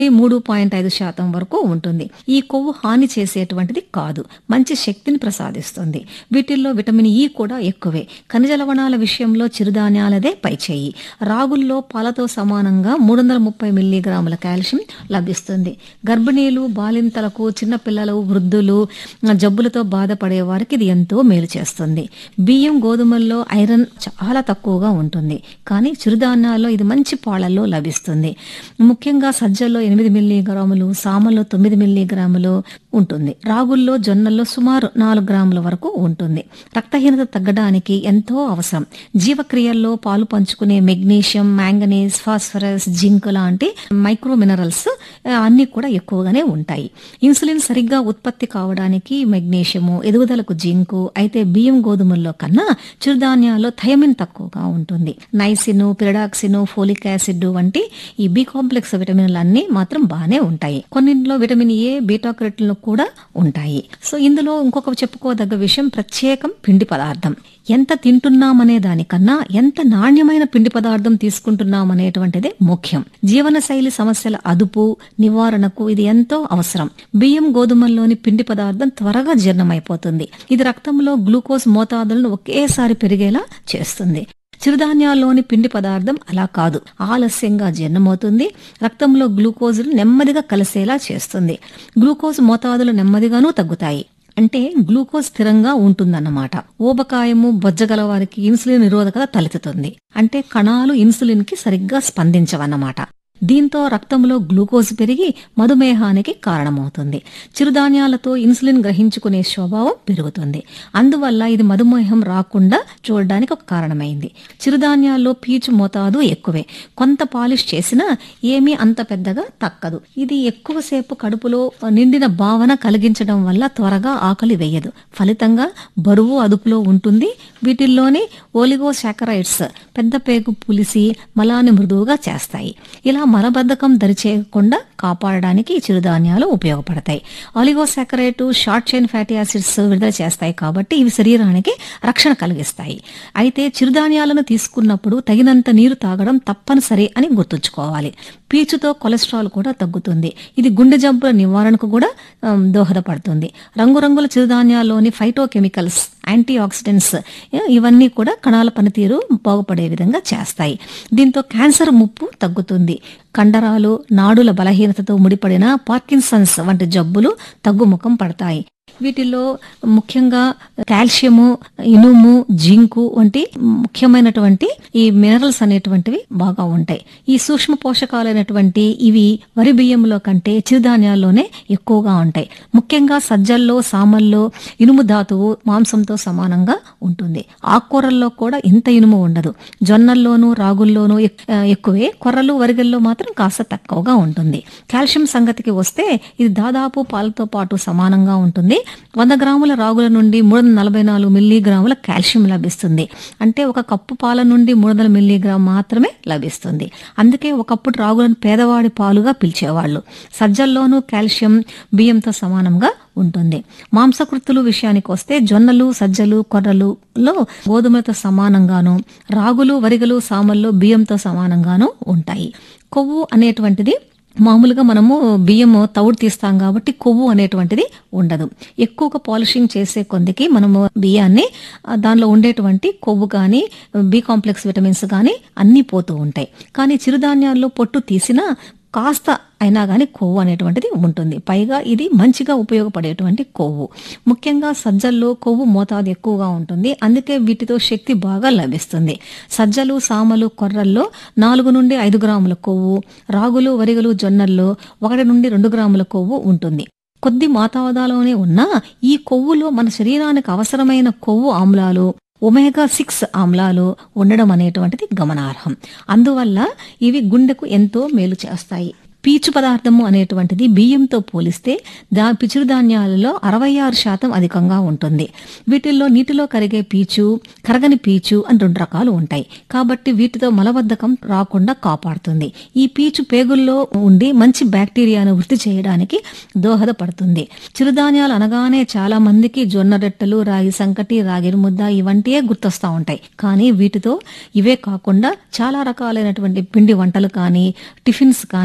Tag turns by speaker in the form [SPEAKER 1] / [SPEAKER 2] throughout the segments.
[SPEAKER 1] మూడు పాయింట్ ఐదు శాతం వరకు ఉంటుంది ఈ కొవ్వు హాని చేసేటువంటిది కాదు మంచి శక్తిని ప్రసాదిస్తుంది వీటిల్లో విటమిన్ ఈ కూడా ఎక్కువే ఖనిజ లవణాల విషయంలో చిరుధాన్యాలదే పైచేయి రాగుల్లో పాలతో సమానంగా మూడు వందల ముప్పై మిల్లీగ్రాముల కాల్షియం లభిస్తుంది గర్భిణీలు బాలింతలకు చిన్నపిల్లలు వృద్ధులు జబ్బులతో బాధపడే వారికి ఇది ఎంతో మేలు చేస్తుంది బియ్యం గోధుమల్లో ఐరన్ చాలా తక్కువగా ఉంటుంది కానీ చిరుధాన్యాల్లో ఇది మంచి పాళల్లో లభిస్తుంది ముఖ్యంగా సజ్జల్లో ఎనిమిది మిల్లీగ్రాములు సామల్లో తొమ్మిది మిల్లీగ్రాములు ఉంటుంది రాగుల్లో జొన్నల్లో సుమారు నాలుగు గ్రాముల వరకు ఉంటుంది రక్తహీనత తగ్గడానికి ఎంతో అవసరం జీవక్రియల్లో పాలు పంచుకునే మెగ్నీషియం మ్యాంగనీస్ ఫాస్ఫరస్ జింక్ లాంటి మైక్రో మినరల్స్ అన్ని కూడా ఎక్కువగానే ఉంటాయి ఇన్సులిన్ సరిగ్గా ఉత్పత్తి కావడానికి మెగ్నీషియము ఎదుగుదలకు జింకు అయితే బియ్యం గోధుమల్లో కన్నా చిరుధాన్యాల్లో థయమిన్ తక్కువగా ఉంటుంది నైసిన్ పిరడాక్సిన్ ఫోలిక్ యాసిడ్ వంటి ఈ బి కాంప్లెక్స్ విటమిన్లన్నీ మాత్రం బాగానే ఉంటాయి కొన్నింటిలో విటమిన్ ఏ బీటా క్రెట్లు కూడా ఉంటాయి సో ఇందులో ఇంకొక చెప్పుకోదగ్గ విషయం ప్రత్యేకం పిండి పదార్థం ఎంత తింటున్నామనే దానికన్నా ఎంత నాణ్యమైన పిండి పదార్థం తీసుకుంటున్నామనేటువంటిదే ముఖ్యం జీవనశైలి సమస్యల అదుపు నివారణకు ఇది ఎంతో అవసరం బియ్యం గోధుమల్లోని పిండి పదార్థం త్వరగా జీర్ణమైపోతుంది ఇది రక్తంలో గ్లూకోజ్ మోతాదులను ఒకేసారి పెరిగేలా చేస్తుంది చిరుధాన్యాల్లోని పిండి పదార్థం అలా కాదు ఆలస్యంగా జీర్ణమవుతుంది రక్తంలో గ్లూకోజులు నెమ్మదిగా కలిసేలా చేస్తుంది గ్లూకోజ్ మోతాదులు నెమ్మదిగానూ తగ్గుతాయి అంటే గ్లూకోజ్ స్థిరంగా ఉంటుందన్నమాట ఊబకాయము బొజ్జగల వారికి ఇన్సులిన్ నిరోధకత తలెత్తుతుంది అంటే కణాలు ఇన్సులిన్ కి సరిగ్గా స్పందించవన్నమాట దీంతో రక్తంలో గ్లూకోజ్ పెరిగి మధుమేహానికి కారణమవుతుంది చిరుధాన్యాలతో ఇన్సులిన్ గ్రహించుకునే స్వభావం పెరుగుతుంది అందువల్ల ఇది మధుమేహం రాకుండా చూడడానికి ఒక కారణమైంది చిరుధాన్యాల్లో పీచు మోతాదు ఎక్కువే కొంత పాలిష్ చేసినా ఏమీ అంత పెద్దగా తక్కదు ఇది ఎక్కువసేపు కడుపులో నిండిన భావన కలిగించడం వల్ల త్వరగా ఆకలి వేయదు ఫలితంగా బరువు అదుపులో ఉంటుంది వీటిల్లోని ఓలిగోసాకరైడ్స్ పెద్ద పేగు పులిసి మలాన్ని మృదువుగా చేస్తాయి ఇలా మలబద్ధకం దరిచేయకుండా కాపాడడానికి ఈ చిరుధాన్యాలు ఉపయోగపడతాయి oligosaccharide short chain fatty acids విడుదల చేస్తాయి కాబట్టి ఇవి శరీరానికి రక్షణ కలిగిస్తాయి అయితే చిరుధాన్యాలను తీసుకున్నప్పుడు తగినంత నీరు తాగడం తప్పనిసరి అని గుర్తుంచుకోవాలి పీచుతో కొలెస్ట్రాల్ కూడా తగ్గుతుంది ఇది గుండె జబ్బుల నివారణకు కూడా దోహదపడుతుంది రంగురంగుల చిరుధాన్యాల్లోని ఫైటోకెమికల్స్ యాంటీ ఆక్సిడెంట్స్ ఇవన్నీ కూడా కణాల పనితీరు బాగుపడే విధంగా చేస్తాయి దీంతో క్యాన్సర్ ముప్పు తగ్గుతుంది కండరాలు నాడుల బలహీనతతో ముడిపడిన పార్కిన్సన్స్ వంటి జబ్బులు తగ్గుముఖం పడతాయి వీటిల్లో ముఖ్యంగా కాల్షియము ఇనుము జింకు వంటి ముఖ్యమైనటువంటి ఈ మినరల్స్ అనేటువంటివి బాగా ఉంటాయి ఈ సూక్ష్మ పోషకాలైనటువంటి ఇవి వరి బియ్యంలో కంటే చిరుధాన్యాల్లోనే ఎక్కువగా ఉంటాయి ముఖ్యంగా సజ్జల్లో సామల్లో ఇనుము ధాతువు మాంసంతో సమానంగా ఉంటుంది ఆకుకూరల్లో కూడా ఇంత ఇనుము ఉండదు జొన్నల్లోనూ రాగుల్లోనూ ఎక్కువే కొర్రలు వరిగల్లో మాత్రం కాస్త తక్కువగా ఉంటుంది కాల్షియం సంగతికి వస్తే ఇది దాదాపు పాలతో పాటు సమానంగా ఉంటుంది వంద గ్రాముల రాగుల నుండి మూడు వందల నలభై నాలుగు మిల్లీగ్రాముల కాల్షియం లభిస్తుంది అంటే ఒక కప్పు పాల నుండి మూడు వందల మిల్లీగ్రామ్ మాత్రమే లభిస్తుంది అందుకే ఒకప్పుడు రాగులను పేదవాడి పాలుగా పిలిచేవాళ్ళు సజ్జల్లోనూ కాల్షియం బియ్యంతో సమానంగా ఉంటుంది మాంసకృతులు విషయానికి వస్తే జొన్నలు సజ్జలు కొర్రలులో గోధుమలతో సమానంగాను రాగులు వరిగలు సామల్లో బియ్యంతో సమానంగాను ఉంటాయి కొవ్వు అనేటువంటిది మామూలుగా మనము బియ్యం తౌడు తీస్తాం కాబట్టి కొవ్వు అనేటువంటిది ఉండదు ఎక్కువగా పాలిషింగ్ చేసే కొందికి మనము బియ్యాన్ని దానిలో ఉండేటువంటి కొవ్వు కానీ బి కాంప్లెక్స్ విటమిన్స్ కానీ అన్నీ పోతూ ఉంటాయి కానీ చిరుధాన్యాల్లో పొట్టు తీసినా కాస్త అయినా కానీ కొవ్వు అనేటువంటిది ఉంటుంది పైగా ఇది మంచిగా ఉపయోగపడేటువంటి కొవ్వు ముఖ్యంగా సజ్జల్లో కొవ్వు మోతాదు ఎక్కువగా ఉంటుంది అందుకే వీటితో శక్తి బాగా లభిస్తుంది సజ్జలు సామలు కొర్రల్లో నాలుగు నుండి ఐదు గ్రాముల కొవ్వు రాగులు వరిగలు జొన్నల్లో ఒకటి నుండి రెండు గ్రాముల కొవ్వు ఉంటుంది కొద్ది మోతాదాలోనే ఉన్నా ఈ కొవ్వులో మన శరీరానికి అవసరమైన కొవ్వు ఆమ్లాలు ఒమేగా సిక్స్ ఆమ్లాలు ఉండడం అనేటువంటిది గమనార్హం అందువల్ల ఇవి గుండెకు ఎంతో మేలు చేస్తాయి పీచు పదార్థము అనేటువంటిది బియ్యంతో పోలిస్తే దా పిచురుధాన్యాలలో అరవై ఆరు శాతం అధికంగా ఉంటుంది వీటిల్లో నీటిలో కరిగే పీచు కరగని పీచు అని రెండు రకాలు ఉంటాయి కాబట్టి వీటితో మలబద్ధకం రాకుండా కాపాడుతుంది ఈ పీచు పేగుల్లో ఉండి మంచి బ్యాక్టీరియాను వృద్ధి చేయడానికి దోహదపడుతుంది చిరుధాన్యాలు అనగానే చాలా మందికి జొన్న రొట్టెలు రాగి సంకటి రాగి ముద్ద ఇవంటియే గుర్తొస్తా ఉంటాయి కానీ వీటితో ఇవే కాకుండా చాలా రకాలైనటువంటి పిండి వంటలు కానీ టిఫిన్స్ కానీ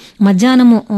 [SPEAKER 1] మధ్యాహ్నము